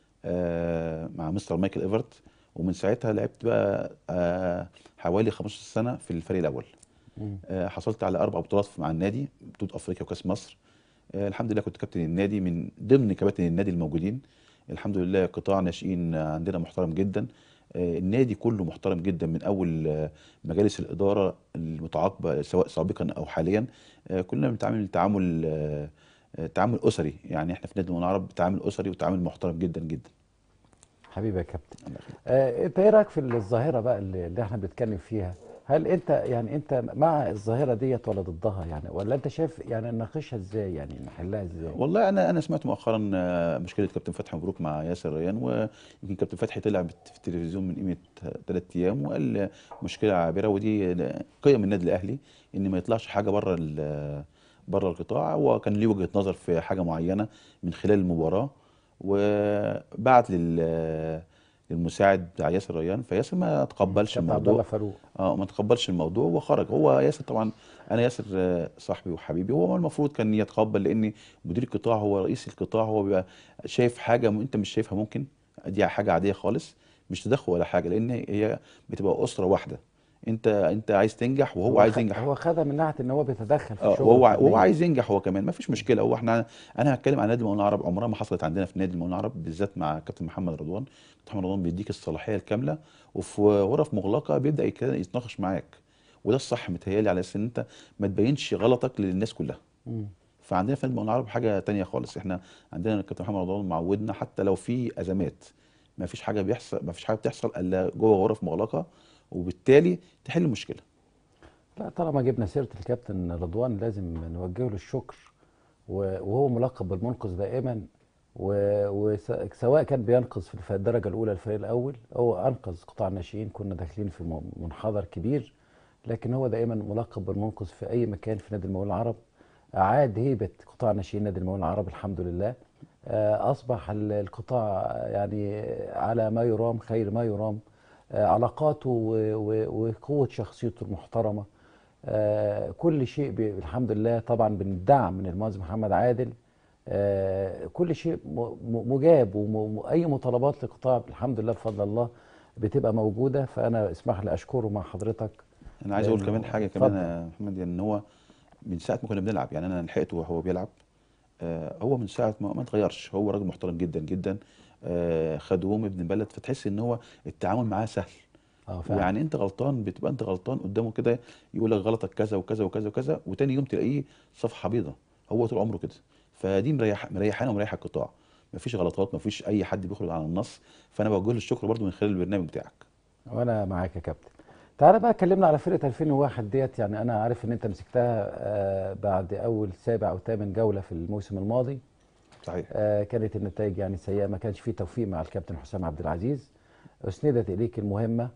آه، مع مستر مايكل ايفرت ومن ساعتها لعبت بقى آه، حوالي 15 سنه في الفريق الاول آه، حصلت على اربع بطولات مع النادي بطوله افريقيا وكاس مصر آه، الحمد لله كنت كابتن النادي من ضمن كباتن النادي الموجودين الحمد لله قطاع ناشئين عندنا محترم جدا آه، النادي كله محترم جدا من اول آه، مجالس الاداره المتعاقبه سواء سابقا او حاليا آه، كلنا بنتعامل تعامل آه، آه، تعامل اسري يعني احنا في نادي المقاولين العرب تعامل اسري وتعامل محترم جدا جدا حبيبي يا كابتن آه انت ايه رايك في الظاهره بقى اللي, اللي احنا بنتكلم فيها هل انت يعني انت مع الظاهره ديت ولا ضدها يعني ولا انت شايف يعني نناقشها ازاي يعني نحلها ازاي والله انا انا سمعت مؤخرا آه، مشكله كابتن فتحي مبروك مع ياسر ريان ويمكن كابتن فتحي طلع بت- في التلفزيون من قيمه ثلاث ايام وقال آه، مشكله عابره ودي آه، قيم النادي الاهلي ان ما يطلعش حاجه بره ال- بره القطاع هو كان ليه وجهه نظر في حاجه معينه من خلال المباراه وبعت لل للمساعد بتاع ياسر ريان فياسر ما تقبلش كابتن عبد الموضوع الله فاروق اه ما تقبلش الموضوع وخرج هو ياسر طبعا انا ياسر آه، صاحبي وحبيبي هو المفروض كان يتقبل لان مدير القطاع هو رئيس القطاع هو بيبقى شايف حاجه م- انت مش شايفها ممكن دي حاجه عاديه خالص مش تدخل ولا حاجه لان هي بتبقى اسره واحده انت انت عايز تنجح وهو عايز خ- ينجح هو خدها من ناحيه ان هو بيتدخل في اه الشغل وهو ع- الفني. وهو عايز ينجح هو كمان ما فيش مشكله هو احنا انا هتكلم عن نادي المقاولين العرب عمرها ما حصلت عندنا في نادي المقاولين العرب بالذات مع كابتن محمد رضوان كابتن محمد رضوان بيديك الصلاحيه الكامله وفي غرف مغلقه بيبدا يك- يتناقش معاك وده الصح متهيالي على اساس ان انت ما تبينش غلطك للناس كلها مم. فعندنا في نادي المقاولين العرب حاجه تانية خالص احنا عندنا الكابتن محمد رضوان معودنا حتى لو في ازمات ما فيش حاجه بيحصل ما فيش حاجه بتحصل الا جوه غرف مغلقه وبالتالي تحل المشكله لا طالما جبنا سيره الكابتن رضوان لازم نوجه له الشكر و- وهو ملقب بالمنقذ دائما وسواء كان بينقذ في في الدرجه الاولى الفريق الاول هو انقذ قطاع الناشئين كنا داخلين في م- منحدر كبير لكن هو دائما ملقب بالمنقذ في اي مكان في نادي المقاولين العرب اعاد هيبه قطاع ناشئين نادي المقاولين العرب الحمد لله آه، اصبح ال- القطاع يعني على ما يرام خير ما يرام آه، علاقاته و- و- وقوه شخصيته المحترمه آه، كل شيء ب- الحمد لله طبعا بالدعم من المهندس محمد عادل آه، كل شيء م- م- مجاب واي مطالبات للقطاع الحمد لله بفضل الله بتبقى موجوده فانا اسمح لي اشكره مع حضرتك انا عايز اقول لأنه- كمان حاجه كمان اتفضل. يا محمد ان هو من ساعه ما كنا بنلعب يعني انا لحقته وهو بيلعب آه، هو من ساعه ما ما اتغيرش هو راجل محترم جدا جدا آه، خدوم ابن بلد فتحس ان هو التعامل معاه سهل اه فعلا ويعني انت غلطان بتبقى انت غلطان قدامه كده يقول لك غلطك كذا وكذا وكذا وكذا وتاني يوم تلاقيه صفحه بيضاء هو طول عمره كده فدي مريح مريحانا ومريحه القطاع مفيش غلطات مفيش اي حد بيخرج عن النص فانا بوجه له الشكر برضو من خلال البرنامج بتاعك وانا معاك يا كابتن تعالى بقى اتكلمنا على فرقه 2001 ديت يعني انا عارف ان انت مسكتها آه، بعد اول سابع او ثامن جوله في الموسم الماضي صحيح آه، كانت النتائج يعني سيئه ما كانش فيه توفيق مع الكابتن حسام عبد العزيز اسندت اليك المهمه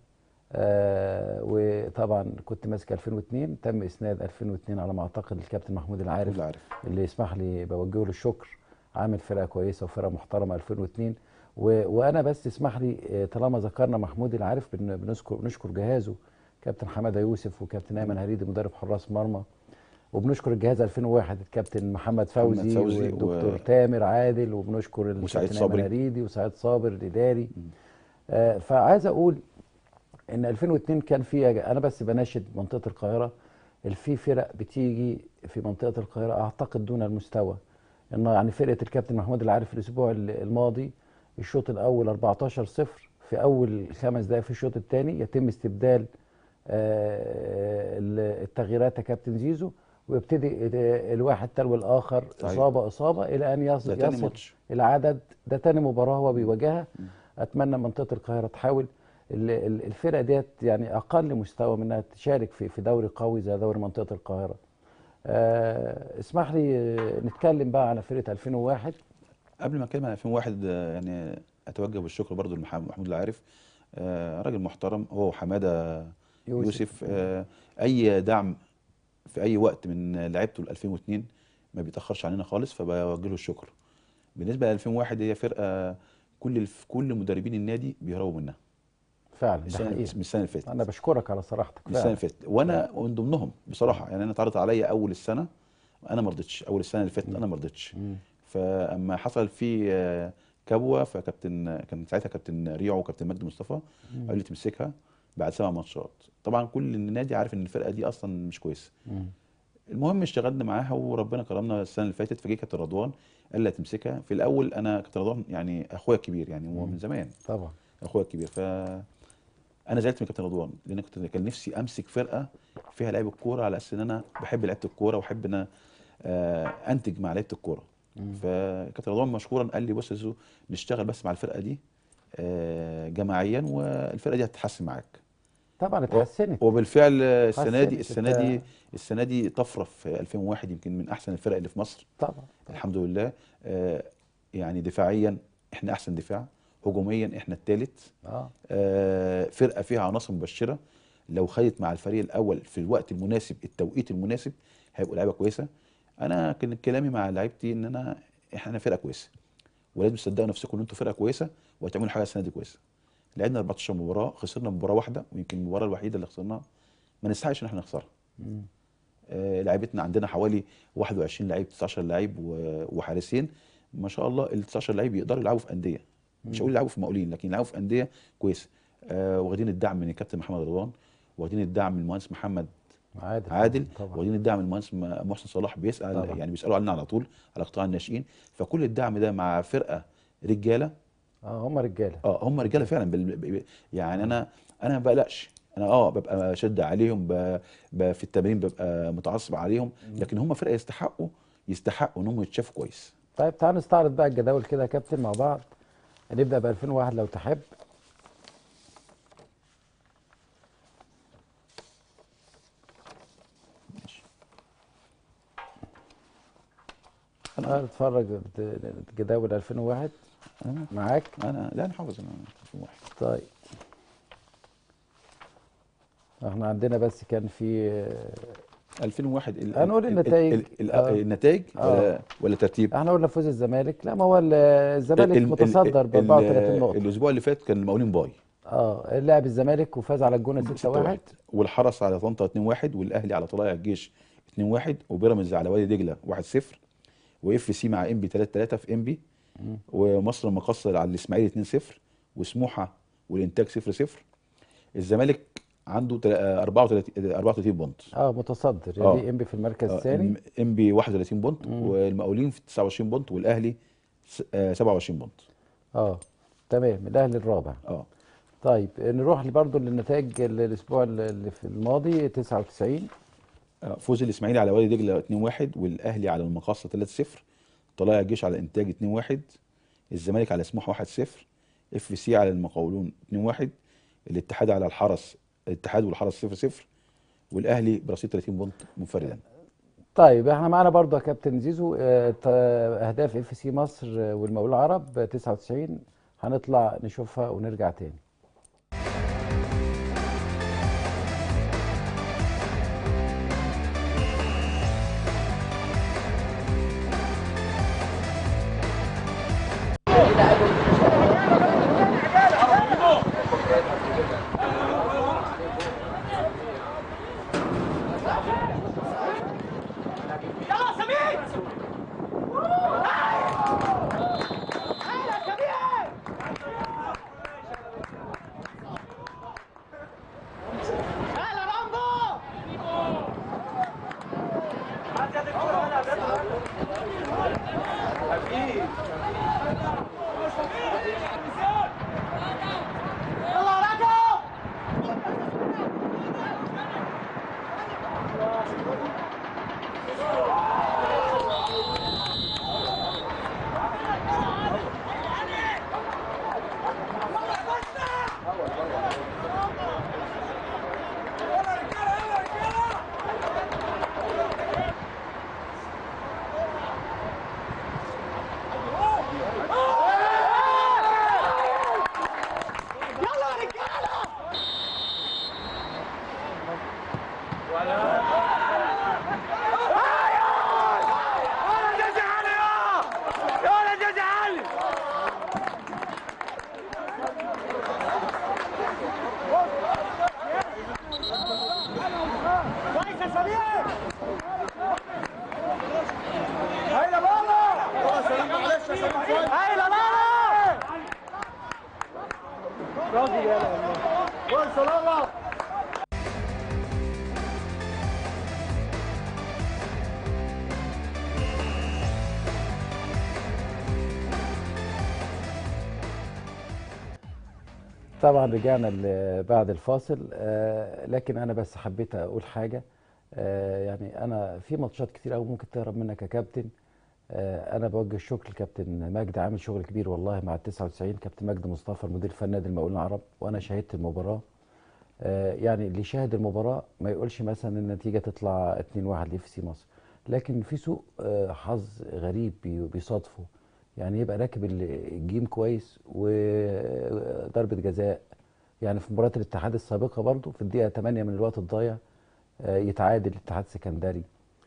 آه وطبعا كنت ماسك 2002 تم اسناد 2002 على ما اعتقد الكابتن محمود العارف محمود العارف. اللي يسمح لي بوجه له الشكر عامل فرقه كويسه وفرقه محترمه 2002 و... وانا بس اسمح لي آه، طالما ذكرنا محمود العارف بن... بنذكر بنشكر جهازه كابتن حماده يوسف وكابتن ايمن هريدي مدرب حراس مرمى وبنشكر الجهاز 2001 الكابتن محمد فوزي, محمد فوزي والدكتور و- تامر عادل وبنشكر وسعيد الكابتن ايمن صبري. هريدي وسعيد صابر الاداري آه فعايز اقول ان 2002 كان في انا بس بناشد منطقه القاهره اللي في فرق بتيجي في منطقه القاهره اعتقد دون المستوى ان يعني فرقه الكابتن محمود العارف الاسبوع ال- الماضي الشوط الاول 14 0 في اول خمس دقائق في الشوط الثاني يتم استبدال آه، ال- التغييرات يا كابتن زيزو ويبتدي ال- الواحد تلو الاخر صحيح. اصابه اصابه الى ان يصل ده تاني يصل ماتش. العدد ده تاني مباراه هو بيواجهها اتمنى منطقه القاهره تحاول ال- ال- الفرقه ديت يعني اقل مستوى منها تشارك في في دوري قوي زي دوري منطقه القاهره آه اسمح لي آه، نتكلم بقى على فرقه 2001 قبل ما اتكلم عن 2001 آه، يعني اتوجه بالشكر برضو لمحمود العارف آه، راجل محترم هو وحماده يوسف. يوسف, آه، اي دعم في اي وقت من لعيبته ل 2002 ما بيتاخرش عننا خالص فبوجه له الشكر بالنسبه ل 2001 هي فرقه كل الف- كل مدربين النادي بيهربوا منها فعلا ده السنه حقيقي من السنه اللي فاتت انا بشكرك على صراحتك من السنه فعلا اللي فاتت وانا من ضمنهم بصراحه يعني انا اتعرض عليا اول السنه انا ما رضيتش اول السنه اللي فاتت انا ما رضيتش فاما حصل في آه، كبوه فكابتن كان ساعتها كابتن ريعو وكابتن مجدي مصطفى مم. قال لي تمسكها بعد سبع ماتشات طبعا كل النادي عارف ان الفرقه دي اصلا مش كويسه مم. المهم اشتغلنا معاها وربنا كرمنا السنه اللي فاتت فجه كابتن رضوان قال لي هتمسكها في الاول انا كابتن رضوان يعني اخويا الكبير يعني هو من زمان طبعا اخويا الكبير ف انا زعلت من كابتن رضوان لان كنت كان نفسي امسك فرقه فيها لعيبه الكوره على اساس ان انا بحب لعيبه الكوره واحب ان أنا، آه، انتج مع لعيبه الكوره فكابتن رضوان مشكورا قال لي بص يا زيزو نشتغل بس مع الفرقه دي آه، جماعيا والفرقه دي هتتحسن معاك طبعا اتحسنت وبالفعل آه، السنه دي اتحسنت. السنه دي انت- السنه دي طفره في 2001 يمكن من احسن الفرق اللي في مصر طبعا الحمد لله آه، يعني دفاعيا احنا احسن دفاع هجوميا احنا الثالث اه آه، فرقه فيها عناصر مبشره لو خدت مع الفريق الاول في الوقت المناسب التوقيت المناسب هيبقوا لعيبه كويسه انا كان كلامي مع لعيبتي ان انا احنا فرقه كويسه ولازم تصدقوا نفسكم ان انتوا فرقه كويسه وهتعملوا حاجه السنه دي كويسه لعبنا 14 مباراه خسرنا مباراه واحده ويمكن المباراه الوحيده اللي خسرناها ما نستحقش ان احنا نخسرها مم. آه، لعيبتنا عندنا حوالي 21 لعيب 19 لعيب و- وحارسين ما شاء الله ال 19 لعيب يقدروا يلعبوا في انديه مش هقول يلعبوا في مقاولين لكن يلعبوا في انديه كويسه آه واخدين الدعم من الكابتن محمد رضوان واخدين الدعم من المهندس محمد عادل عادل طبعا واخدين الدعم من المهندس م- محسن صلاح بيسال طبعا. يعني بيسالوا علينا على طول على قطاع الناشئين فكل الدعم ده مع فرقه رجاله اه هم رجاله اه هم رجاله فعلا بال... ب- ب- يعني انا انا ما بقلقش انا اه ببقى شد عليهم ب... ب... في التمرين ببقى متعصب عليهم لكن هم فرقه يستحقوا يستحقوا ان هم يتشافوا كويس طيب تعال نستعرض بقى الجداول كده يا كابتن مع بعض هنبدا ب 2001 لو تحب انا اتفرج جداول 2001 انا معاك انا لا انا حافظ انا في واحد طيب احنا عندنا بس كان في 2001 ال... هنقول ال- النتائج. ال... ال... آه. النتائج آه. ولا ولا ترتيب احنا قلنا فوز الزمالك لا ما هو ال- الزمالك ال- ال- متصدر ب ال- 34 نقطه الاسبوع اللي فات كان المقاولين باي اه لعب الزمالك وفاز على الجونه 6-1 والحرس على طنطا 2-1 والاهلي على طلائع الجيش 2-1 وبيراميدز على وادي دجله 1-0 واف سي مع انبي 3-3 في انبي ومصر المقصه على الاسماعيلي 2-0 وسموحه والانتاج 0-0 الزمالك عنده تل- آه، 34 34 بونت اه متصدر آه. يعني انبي في المركز آه، الثاني الم- انبي 31 بونت والمقاولين في 29 بونت والاهلي س- آه، 27 بونت اه تمام الاهلي الرابع اه طيب نروح برضو للنتائج ال- الاسبوع اللي في الماضي 99 آه، فوز الاسماعيلي على وادي دجله 2-1 والاهلي على المقاصه 3-0 طلائع الجيش على انتاج 2-1 الزمالك على سموحه 1-0 اف سي على المقاولون 2-1 الاتحاد على الحرس الاتحاد والحرس 0-0 والاهلي برصيد 30 بونت منفردا طيب احنا معانا برضو يا كابتن زيزو آه، ت- اهداف اف سي مصر آه، والمقاولون العرب آه، 99 هنطلع نشوفها ونرجع تاني طبعا رجعنا ل- بعد الفاصل آه، لكن انا بس حبيت اقول حاجه آه، يعني انا في ماتشات كتير قوي ممكن تهرب منك يا كابتن آه، انا بوجه الشكر لكابتن مجدي عامل شغل كبير والله مع ال 99 كابتن مجدي مصطفى المدير الفني نادي المقاولين العرب وانا شاهدت المباراه آه، يعني اللي شاهد المباراه ما يقولش مثلا النتيجه تطلع 2-1 لاف سي مصر لكن في سوء آه، حظ غريب بي- بيصادفه يعني يبقى راكب ال- الجيم كويس وضربه جزاء يعني في مباراه الاتحاد السابقه برضو في الدقيقه 8 من الوقت الضايع آه، يتعادل الاتحاد السكندري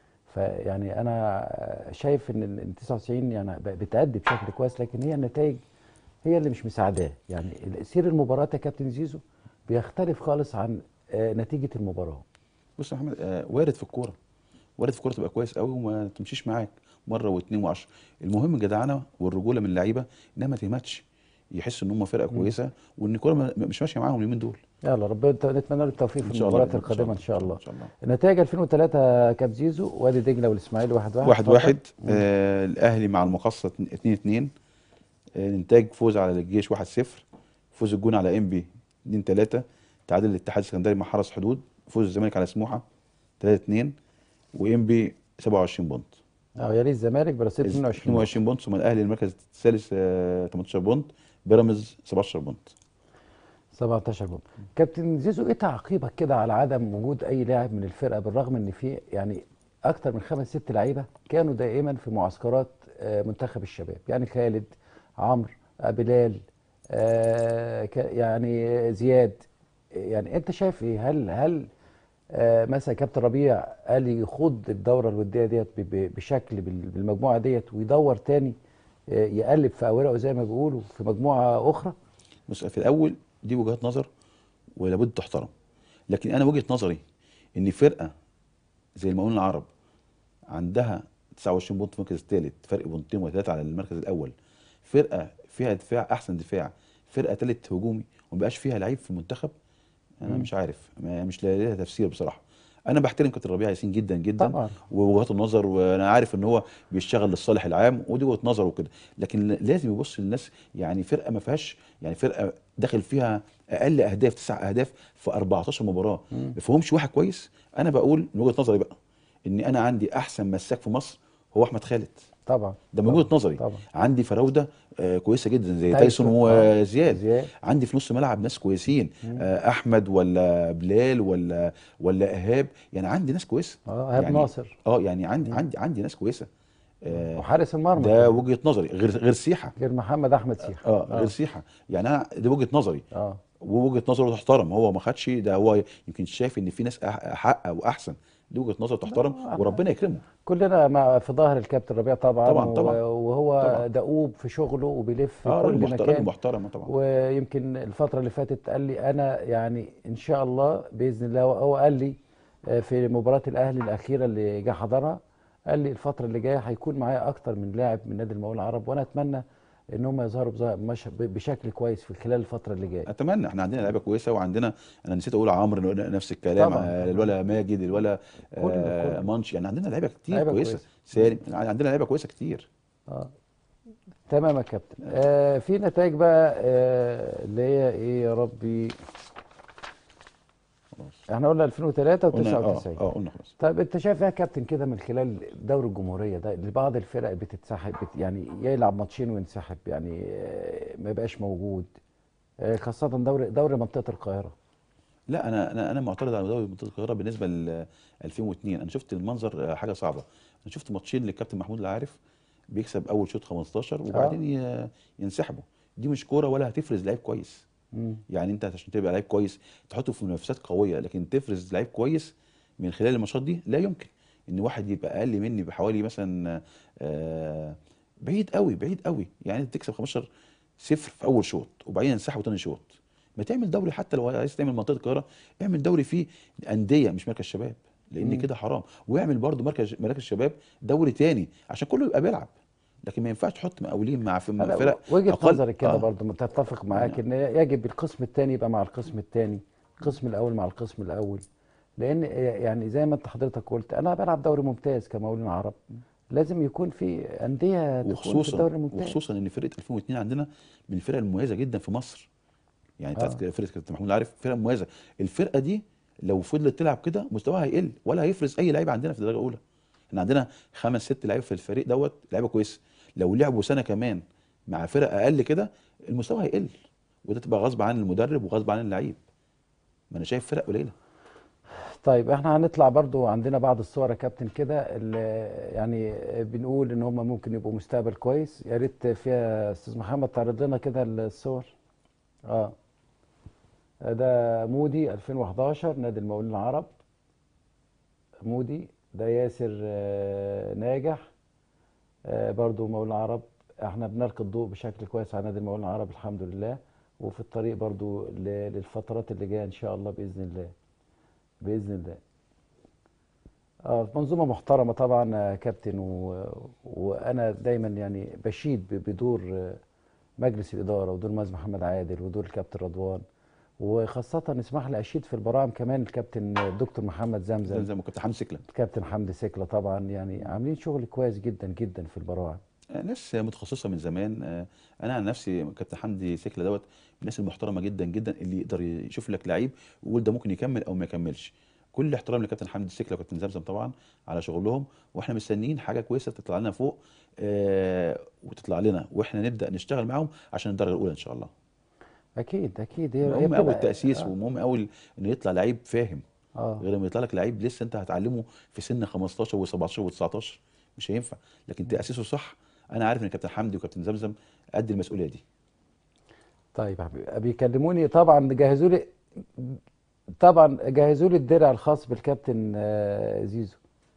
فيعني انا شايف ان ال 99 يعني ب- بتأدي بشكل كويس لكن هي النتائج هي اللي مش مساعداه يعني ال- سير المباراه يا كابتن زيزو بيختلف خالص عن آه، نتيجه المباراه بص يا محمد آه وارد في الكوره وارد في الكوره تبقى كويس قوي وما تمشيش معاك مره واثنين وعشرة المهم الجدعنه والرجوله من اللعيبه انها ما تهمتش يحس ان هم فرقه كويسه وان الكوره ما- مش ماشيه معاهم اليومين دول يلا ربنا نتمنى له التوفيق في إن شاء الله المباريات بإذن الله. القادمه ان شاء الله ان شاء الله النتائج 2003 كاب زيزو وادي دجله والاسماعيلي 1 1 واحد واحد آه الاهلي مع المقصه 2 2 آه انتاج فوز على الجيش 1 0 فوز الجون على انبي 2 3 تعادل الاتحاد السكندري مع حرس حدود فوز الزمالك على سموحه 3 2 وانبي 27 بونت اه يا ريت الزمالك برصيد 22 22 بونت ثم الاهلي المركز الثالث آه 18 بونت بيراميدز 17 بونت 17 بونت كابتن زيزو ايه تعقيبك كده على عدم وجود اي لاعب من الفرقه بالرغم ان في يعني اكتر من خمس ست لعيبه كانوا دائما في معسكرات آه، منتخب الشباب يعني خالد عمرو آه، بلال آه، ك- يعني زياد يعني انت شايف ايه هل هل آه، مثلا كابتن ربيع قال يخوض الدوره الوديه ديت ب- ب- بشكل بال- بالمجموعه ديت ويدور تاني آه، يقلب في اوراقه زي ما بيقولوا في مجموعه اخرى بص في الاول دي وجهات نظر ولابد تحترم لكن انا وجهه نظري ان فرقه زي المقاولين العرب عندها 29 بونت في المركز الثالث فرق بونتين وثلاثه على المركز الاول فرقه فيها دفاع احسن دفاع فرقه ثالث هجومي وما بقاش فيها لعيب في المنتخب انا مم. مش عارف ما مش لاقي لها تفسير بصراحه انا بحترم كابتن ربيع ياسين جدا جدا طبعا ووجهات النظر وانا عارف ان هو بيشتغل للصالح العام ودي وجهه نظره وكده لكن لازم يبص للناس يعني فرقه ما فيهاش يعني فرقه داخل فيها اقل اهداف تسع اهداف في 14 مباراه مم. ما فيهمش واحد كويس انا بقول من وجهه نظري بقى ان انا عندي احسن مساك في مصر هو احمد خالد طبعا ده من وجهه نظري طبعا عندي فراوده آه كويسه جدا زي تايسون، تايسون آه. وزياد زياد عندي في نص ملعب ناس كويسين مم. آه احمد ولا بلال ولا ولا ايهاب يعني عندي ناس كويسه اه ايهاب يعني ناصر اه يعني عندي مم. عندي عندي ناس كويسه آه وحارس المرمى ده كمان. وجهه نظري غير غير سيحه غير محمد احمد سيح اه غير سيحه يعني انا دي وجهه نظري اه ووجهه نظره تحترم هو ما خدش ده هو يمكن شايف ان في ناس أح- احق واحسن دي وجهه نظر تحترم آه. وربنا يكرمه كلنا مع في ظهر الكابتن ربيع طبعا طبعاً، و- طبعاً. وهو طبعاً. دؤوب في شغله وبيلف في اه كل راجل محترم مكان محترم طبعا ويمكن الفترة اللي فاتت قال لي أنا يعني إن شاء الله بإذن الله هو قال لي آه، في مباراة الأهلي الأخيرة اللي جه حضرها قال لي الفترة اللي جاية هيكون معايا أكتر من لاعب من نادي المقاولين العرب وأنا أتمنى إن هم يظهروا بظا- مش- بشكل كويس في خلال الفترة اللي جاية اتمنى احنا عندنا لعيبه كويسه وعندنا انا نسيت اقول عمرو نفس الكلام طبعاً، آه، طبعاً. الولا ماجد الولا كله- آه كله. مانش يعني عندنا لعيبه كتير لعيبة كويسه كويسة. سالم عندنا لعيبه كويسه كتير اه تمام يا كابتن آه في نتائج بقى آه اللي هي ايه يا ربي خلاص احنا قلنا 2003 قلنا اه و99 اه قلنا خلاص طيب انت شايف ايه يا كابتن كده من خلال دوري الجمهوريه ده اللي بعض الفرق بتتسحب بت يعني يلعب ماتشين وينسحب يعني آه، ما يبقاش موجود آه، خاصه دوري دوري منطقه القاهره لا انا انا انا معترض على دوري منطقه القاهره بالنسبه ل 2002 انا شفت المنظر آه، حاجه صعبه انا شفت ماتشين للكابتن محمود العارف بيكسب اول شوط 15 وبعدين ي- ينسحبوا دي مش كوره ولا هتفرز لعيب كويس مم. يعني انت عشان تبقى لعيب كويس تحطه في منافسات قويه لكن تفرز لعيب كويس من خلال الماتشات دي لا يمكن ان واحد يبقى اقل مني بحوالي مثلا آه، بعيد قوي بعيد قوي يعني انت تكسب 15 صفر في اول شوط وبعدين ينسحبوا تاني شوط ما تعمل دوري حتى لو عايز تعمل منطقه القاهره اعمل دوري فيه انديه مش مركز شباب لان مم. كده حرام واعمل برضو مركز مراكز شباب دوري تاني عشان كله يبقى بيلعب لكن ما ينفعش تحط مقاولين مع في- مع أنا فرق وجهه أقل. نظري كده آه. برضه متفق معاك ان يجب القسم الثاني يبقى مع القسم الثاني القسم الاول مع القسم الاول لان يعني زي ما انت حضرتك قلت انا بلعب دوري ممتاز كمقاولين عرب لازم يكون في انديه تكون في وخصوصا الدوري الممتاز وخصوصا ان فرقه 2002 عندنا من الفرق المميزه جدا في مصر يعني بتاعت آه. فرقه كابتن محمود عارف فرقه مميزه الفرقه دي لو فضلت تلعب كده مستواها هيقل ولا هيفرز اي لعيب عندنا في الدرجه الاولى احنا عندنا خمس ست لعيبه في الفريق دوت لعيبه كويسه لو لعبوا سنه كمان مع فرق اقل كده المستوى هيقل وده تبقى غصب عن المدرب وغصب عن اللعيب ما انا شايف فرق قليله طيب احنا هنطلع برضو عندنا بعض الصور يا كابتن كده اللي يعني بنقول ان هم ممكن يبقوا مستقبل كويس يا ريت فيها استاذ محمد تعرض لنا كده الصور اه ده مودي 2011 نادي المقاولين العرب مودي ده ياسر آه، ناجح آه، برضو مقاولين العرب احنا بنلقي الضوء بشكل كويس على نادي المقاولين العرب الحمد لله وفي الطريق برضو ل- للفترات اللي جايه ان شاء الله باذن الله باذن الله اه منظومه محترمه طبعا يا كابتن و... وانا دايما يعني بشيد ب- بدور آه، مجلس الاداره ودور مازن محمد عادل ودور الكابتن رضوان وخاصه اسمح لي اشيد في البراعم كمان الكابتن الدكتور محمد زمزم زي زي ما كابتن حمدي سكله الكابتن حمدي سكله طبعا يعني عاملين شغل كويس جدا جدا في البراعم ناس متخصصه من زمان آه، انا عن نفسي كابتن حمدي سكله دوت من الناس المحترمه جدا جدا اللي يقدر يشوف لك لعيب ويقول ده ممكن يكمل او ما يكملش كل احترام لكابتن حمدي سكله وكابتن زمزم طبعا على شغلهم واحنا مستنيين حاجه كويسه تطلع لنا فوق آه وتطلع لنا واحنا نبدا نشتغل معاهم عشان الدرجه الاولى ان شاء الله اكيد اكيد هي هي مهم قوي بتبقى- التاسيس آه. ومهم قوي ان يطلع لعيب فاهم اه غير لما يطلع لك لعيب لسه انت هتعلمه في سن 15 و17 و19 مش هينفع لكن تاسيسه صح انا عارف ان كابتن حمدي وكابتن زمزم قد المسؤوليه دي طيب يا حبيبي بيكلموني طبعا جهزوا لي طبعا جهزوا لي الدرع الخاص بالكابتن آه، زيزو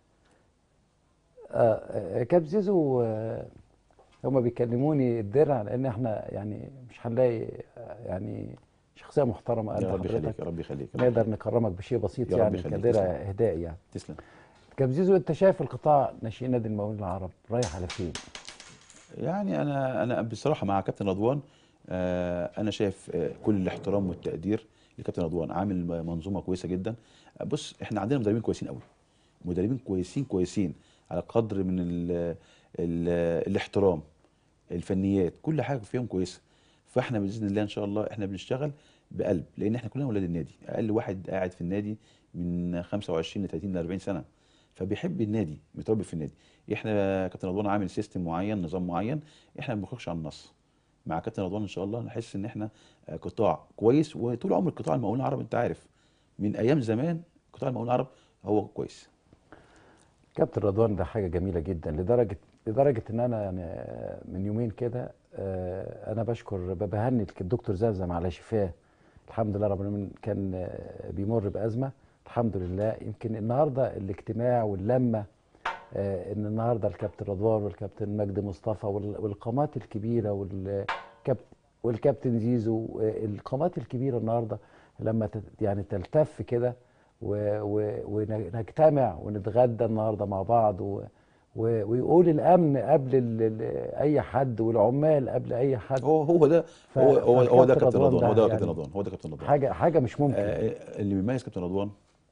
آه، آه، كابتن زيزو آه، هما بيكلموني الدرع لان احنا يعني مش هنلاقي آه، يعني شخصيه محترمه قد يا رب يخليك حضرتك يا رب يخليك يا رب نقدر نكرمك بشيء بسيط يا رب يعني يخليك، كدرع تسلم. اهداء يعني تسلم كابتن زيزو انت شايف القطاع ناشئين نادي المقاولين العرب رايح على فين؟ يعني انا انا بصراحه مع كابتن رضوان آه، انا شايف آه، كل الاحترام والتقدير لكابتن رضوان عامل منظومه كويسه جدا آه، بص احنا عندنا مدربين كويسين قوي مدربين كويسين كويسين على قدر من ال ال الاحترام الفنيات كل حاجه فيهم كويسه فاحنا باذن الله ان شاء الله احنا بنشتغل بقلب لان احنا كلنا اولاد النادي اقل واحد قاعد في النادي من 25 ل 30 ل 40 سنه فبيحب النادي متربي في النادي احنا كابتن رضوان عامل سيستم معين نظام معين احنا ما بنخرجش عن النص مع كابتن رضوان ان شاء الله نحس ان احنا آه، قطاع كويس وطول عمر قطاع المقاولين العرب انت عارف من ايام زمان قطاع المقاولين العرب هو كويس كابتن رضوان ده حاجه جميله جدا لدرجه لدرجه ان انا يعني آه، من يومين كده آه، انا بشكر بهني الدكتور زمزم على شفاه الحمد لله رب العالمين كان آه، بيمر بازمه الحمد لله يمكن النهارده الاجتماع واللمه آه، ان النهارده الكابتن رضوان والكابتن مجدي مصطفى وال- والقامات الكبيره والكابتن والكابتن زيزو آه، القامات الكبيره النهارده لما تت- يعني تلتف كده و- و- ونجتمع ونتغدى النهارده مع بعض و و- ويقول الامن قبل ال- ال- اي حد والعمال قبل اي حد هو هو ده ف- هو هو هو ده فالكابتن كابتن رضوان هو ده ده كابتن يعني رضوان هو ده كابتن رضوان حاجه حاجه مش ممكن آه، اللي بيميز كابتن رضوان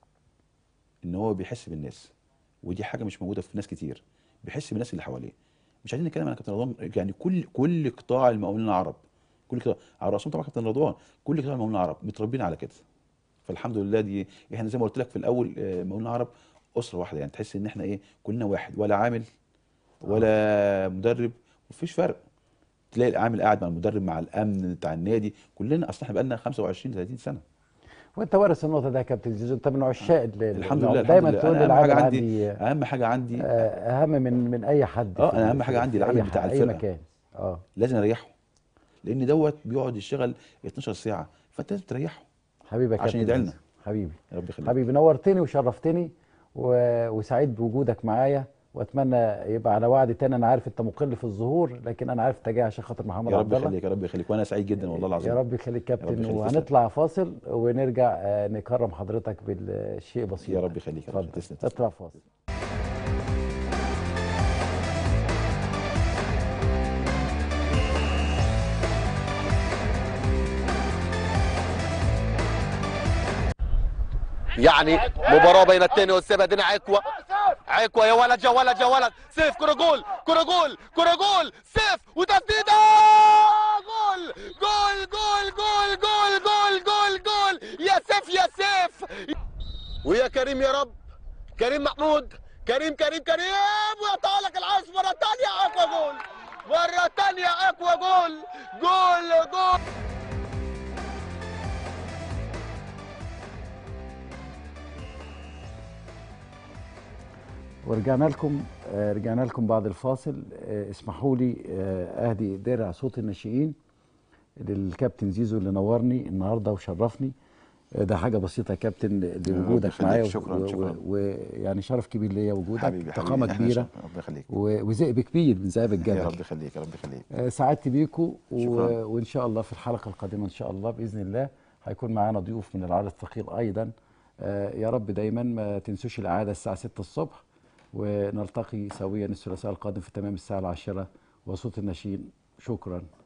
ان هو بيحس بالناس ودي حاجه مش موجوده في ناس كتير بيحس بالناس اللي حواليه مش عايزين نتكلم عن كابتن رضوان يعني كل كل قطاع المقاولين العرب كل قطاع على راسهم طبعا كابتن رضوان كل قطاع المقاولين العرب متربيين على كده فالحمد لله دي احنا زي ما قلت لك في الاول آه، المقاولين العرب اسره واحده يعني تحس ان احنا ايه كلنا واحد ولا عامل ولا مدرب مفيش فرق تلاقي العامل قاعد مع المدرب مع الامن بتاع النادي كلنا اصل احنا بقالنا 25 30 سنه وانت وارث النقطه ده يا كابتن زيزو انت من عشاق ال- ال- الحمد لله دايما الحمد تقول لله لي انا اهم العامل حاجه عندي عندي اهم حاجه عندي آه، اهم من من اي حد اه في- انا اهم حاجه في- عندي في العامل أي بتاع ح- اي الفرقه مكان اه لازم اريحه لان دوت بيقعد يشتغل 12 ساعه فانت لازم تريحه حبيبي يا عشان كابتن يدعي لنا زيزو. حبيبي يا رب يخليك حبيبي نورتني وشرفتني و... وسعيد بوجودك معايا واتمنى يبقى على وعد تاني انا عارف انت مقل في الظهور لكن انا عارف انت جاي عشان خاطر محمد يا عبد رب الله يخليك يا رب يخليك وانا سعيد جدا والله العظيم يا رب يخليك يا رب كابتن يخليك، وهنطلع فاصل ونرجع آه، نكرم حضرتك بالشيء بسيط يا رب يخليك يا رب اتفضل تسلم تسلم. اطلع فاصل يعني مباراة بين التاني والسابع دينا عكوة عكوة يا ولد يا ولد يا ولد سيف كرة جول كرة جول كرة جول سيف وتسديدة جول جول جول جول جول جول جول جول يا سيف يا سيف ويا كريم يا رب كريم محمود كريم كريم كريم ويطالك العاص مرة تانية أقوى جول مرة تانية أقوى جول جول جول ورجعنا لكم آه، رجعنا لكم بعد الفاصل آه، اسمحوا لي آه، اهدي درع صوت الناشئين للكابتن زيزو اللي نورني النهارده وشرفني آه، ده حاجه بسيطه يا كابتن لوجودك يخليك، معايا شكراً، و- شكراً. و- ويعني شرف كبير ليا وجودك حبيبي فخامه حبيبي إحنا كبيره شكراً. ربنا يخليك و- وذئب كبير من ذئاب يا الجبل رب يخليك يا رب يخليك آه، سعدت بيكم و... شكراً. وان شاء الله في الحلقه القادمه ان شاء الله باذن الله هيكون معانا ضيوف من العدد الثقيل ايضا آه، يا رب دايما ما تنسوش الاعاده الساعه 6 الصبح ونلتقي سويا الثلاثاء القادم في تمام الساعه العاشره وصوت النشيد شكرا